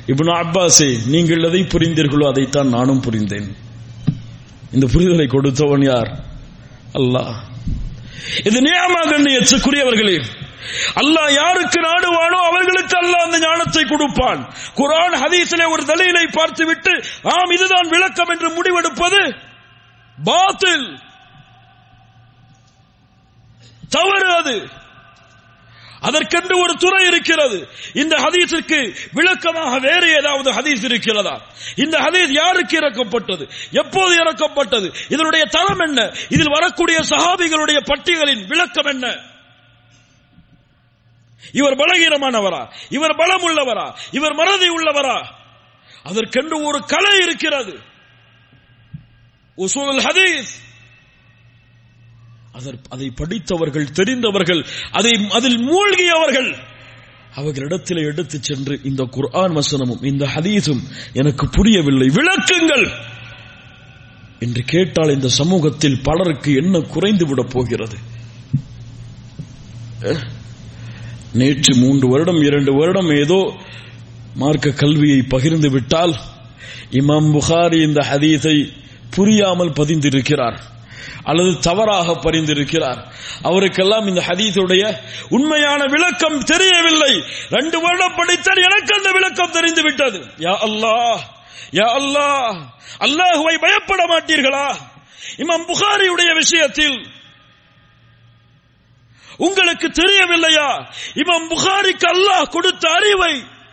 இப்னு அப்பாஸே நீங்கள் எதை புரிந்தீர்களோ அதைத்தான் நானும் புரிந்தேன் இந்த புரிதலை கொடுத்தவன் யார் அல்லாஹ் இது நியமா கண்ணியத்துக்குரியவர்களே அல்லாஹ் யாருக்கு நாடுவானோ அவர்களுக்கு அல்லாஹ் அந்த ஞானத்தை கொடுப்பான் குர்ஆன் ஹதீஸிலே ஒரு தலீலை பார்த்துவிட்டு ஆம் இதுதான் விளக்கம் என்று முடிவெடுப்பது பாத்தில் தவறு அது அதற்கென்று ஒரு துறை இருக்கிறது இந்த ஹதீஸுக்கு விளக்கமாக வேறு ஏதாவது ஹதீஸ் இருக்கிறதா இந்த ஹதீஸ் யாருக்கு இறக்கப்பட்டது எப்போது இறக்கப்பட்டது இதனுடைய தரம் என்ன இதில் வரக்கூடிய சஹாபிகளுடைய பட்டியலின் விளக்கம் என்ன இவர் பலகீனமானவரா இவர் பலம் உள்ளவரா இவர் மறதி உள்ளவரா அதற்கென்று ஒரு கலை இருக்கிறது உசூல் ஹதீஸ் அதற்- அதை படித்தவர்கள் தெரிந்தவர்கள் அதை அதில் மூழ்கியவர்கள் அவர்களிடத்தில் எடுத்துச் சென்று இந்த குர்ஆன் வசனமும் இந்த ஹதீஸும் எனக்கு புரியவில்லை விளக்குங்கள் என்று கேட்டால் இந்த சமூகத்தில் பலருக்கு என்ன குறைந்து விடப் போகிறது அஹ்? நேற்று மூன்று வருடம் இரண்டு வருடம் ஏதோ மார்க்க கல்வியை பகிர்ந்து விட்டால் இமாம் புகாரி இந்த ஹதீஸை புரியாமல் பதிந்திருக்கிறார் அல்லது தவறாக பரிந்திருக்கிறார் அவருக்கெல்லாம் இந்த ஹதீஸுடைய உண்மையான விளக்கம் தெரியவில்லை ரெண்டு வருடம் படித்தால் எனக்கு அந்த விளக்கம் தெரிந்து விட்டது யா அல்லாஹ் யா அல்லாஹ் அல்லாஹுவை பயப்பட மாட்டீர்களா இமாம் புகாரியுடைய விஷயத்தில் உங்களுக்கு தெரியவில்லையா இமாம் புகாரிக்கு அல்லாஹ் கொடுத்த அறிவை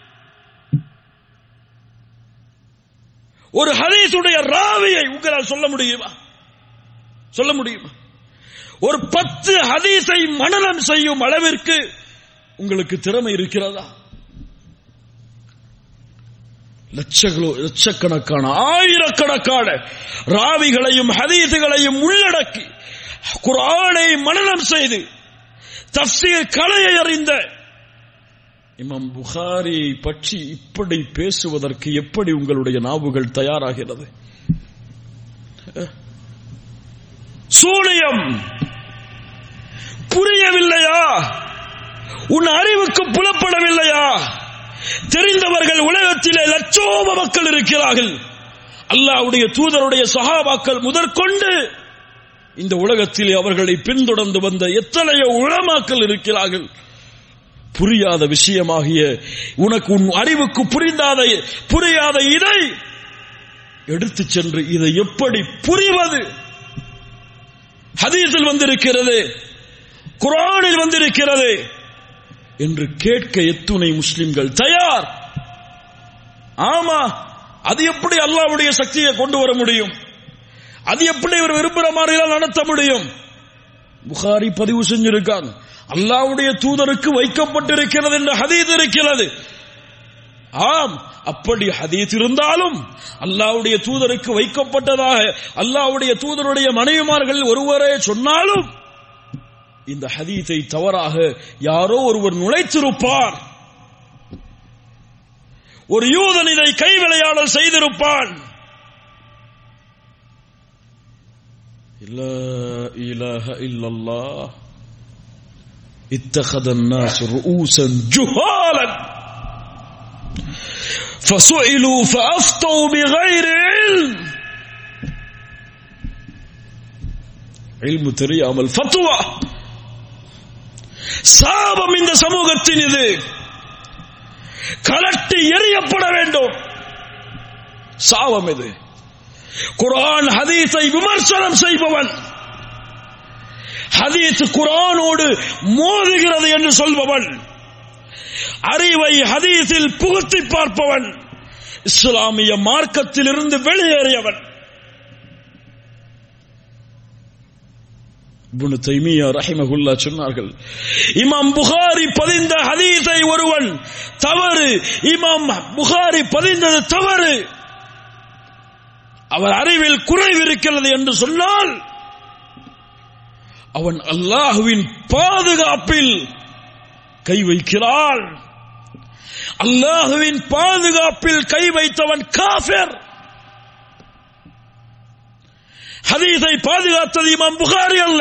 ஒரு ஹதீஸுடைய ராவியை உங்களால் சொல்ல முடியுமா சொல்ல முடியுமா ஒரு பத்து ஹதீஸை மனநம் செய்யும் அளவிற்கு உங்களுக்கு திறமை இருக்கிறதா லட்சங்களோ லட்சக்கணக்கான ஆயிரக்கணக்கான ராவிகளையும் ஹதீஸுகளையும் உள்ளடக்கி குர்ஆனை மனநம் செய்து தஃசீர் கலையை அறிந்த இமாம் புகாரியை பற்றி இப்படி பேசுவதற்கு எப்படி உங்களுடைய நாவுகள் தயாராகிறது அஹ். சூனியம் புரியவில்லையா உன் அறிவுக்கு புலப்படவில்லையா தெரிந்தவர்கள் உலகத்திலே லட்சோம மக்கள் இருக்கிறார்கள் அல்லாஹ்வுடைய தூதருடைய சஹாபாக்கள் முதற்கொண்டு இந்த உலகத்திலே அவர்களை பின்தொடர்ந்து வந்த எத்தனையோ உளமாக்கள் இருக்கிறார்கள் புரியாத விஷயமாகிய உனக்கு உன் அறிவுக்கு புரிந்தாத புரியாத இதை எடுத்துச் சென்று இதை எப்படி புரிவது ஹதீஸில் வந்திருக்கிறது குர்ஆனில் வந்திருக்கிறது என்று கேட்க எத்துணை முஸ்லிம்கள் தயார் ஆமா அது எப்படி அல்லாஹ்வுடைய சக்தியை கொண்டு வர முடியும் அது எப்படி இவர் விரும்புகிற மாதிரிலாம் நடத்த முடியும் புகாரி பதிவு செஞ்சிருக்காங்க அல்லாஹ்வுடைய தூதருக்கு வைக்கப்பட்டிருக்கிறது என்ற ஹதீஸ் இருக்கிறது ஆம் அப்படி ஹதீஸ் இருந்தாலும் அல்லாஹ்வுடைய தூதருக்கு வைக்கப்பட்டதாக அல்லாஹ்வுடைய தூதருடைய மனைவிமார்கள் ஒருவரே சொன்னாலும் இந்த ஹதீஸை தவறாக யாரோ ஒருவர் நுழைத்திருப்பார் ஒரு யூதன் இதை கை விளையாடல் செய்திருப்பான் لا إله إلا الله اتخذ الناس رؤوسا جهالا فسئلوا فأفتوا بغير علم علم தெரியாமல் ஃபத்வா சாபம் இந்த சமூகத்தின் இது கலட்டி எறியப்பட வேண்டும் சாபம் இது குர்ஆன் ஹதீஸை விமர்சனம் செய்பவன் ஹதீஸ் குர்ஆனோடு மோதுகிறது என்று சொல்பவன் அறிவை ஹதீஸில் புகுத்தி பார்ப்பவன் இஸ்லாமிய மார்க்கத்தில் இருந்து வெளியேறியவன் இப்னு தைமியா ரஹிமகுல்லா சொன்னார்கள் இமாம் புகாரி பதிந்த ஹதீஸை ஒருவன் தவறு இமாம் புகாரி பதிந்தது தவறு அவர் அறிவில் குறைவு இருக்கிறது என்று சொன்னால் அவன் அல்லாஹுவின் பாதுகாப்பில் கை வைக்கிறாள் அல்லாஹுவின் பாதுகாப்பில் கை வைத்தவன் காஃபிர் ஹதீஸை பாதுகாத்தது இமாம் புகாரி அல்ல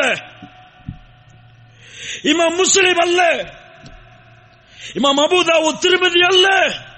இமாம் முஸ்லிம் அல்ல இமாம் அபுதாவு திருமதி அல்ல